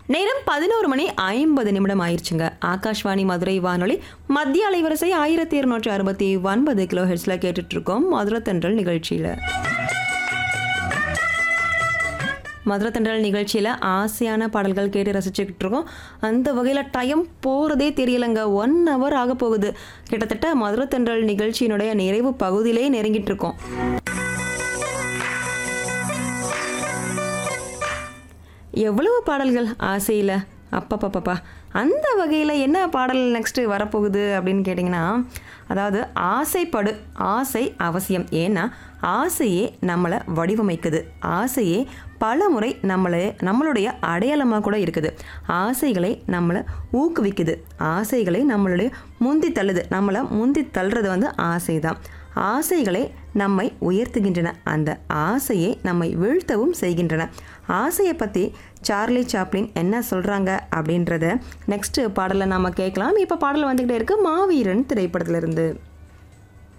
நேரம் பதினோரு மணி ஐம்பது நிமிடம் ஆயிடுச்சுங்க ஆகாஷ்வாணி மதுரை வானொலி மத்திய அலைவரிசை ஆயிரத்தி இருநூற்றி அறுபத்தி ஒன்பது கிலோ ஹெட்ஸில் கேட்டுட்டு இருக்கோம் மதுரை தென்றல் நிகழ்ச்சியில் மதுரை தென்றல் நிகழ்ச்சியில் ஆசையான பாடல்கள் கேட்டு ரசிச்சுக்கிட்டு இருக்கோம் அந்த வகையில் டைம் போகிறதே தெரியலைங்க ஒன் ஹவர் ஆக போகுது கிட்டத்தட்ட மதுரை தென்றல் நிகழ்ச்சியினுடைய நிறைவு பகுதியிலே நெருங்கிட்டு இருக்கோம் எவ்வளவு பாடல்கள் ஆசையில் அப்பப்பப்பப்பா அந்த வகையில் என்ன பாடல் நெக்ஸ்ட்டு வரப்போகுது அப்படின்னு கேட்டிங்கன்னா அதாவது ஆசைப்படு ஆசை அவசியம் ஏன்னா ஆசையே நம்மளை வடிவமைக்குது ஆசையே பல முறை நம்மளை நம்மளுடைய அடையாளமாக கூட இருக்குது ஆசைகளை நம்மளை ஊக்குவிக்குது ஆசைகளை நம்மளுடைய முந்தி தள்ளுது நம்மளை முந்தி தள்ளுறது வந்து ஆசை தான் ஆசைகளை நம்மை உயர்த்துகின்றன அந்த ஆசையை நம்மை வீழ்த்தவும் செய்கின்றன ஆசையை பற்றி சார்லி சாப்ளின் என்ன சொல்கிறாங்க அப்படின்றத நெக்ஸ்ட் பாடலை நாம் கேட்கலாம் இப்போ பாடல் வந்துக்கிட்டே இருக்கு மாவீரன் திரைப்படத்திலிருந்து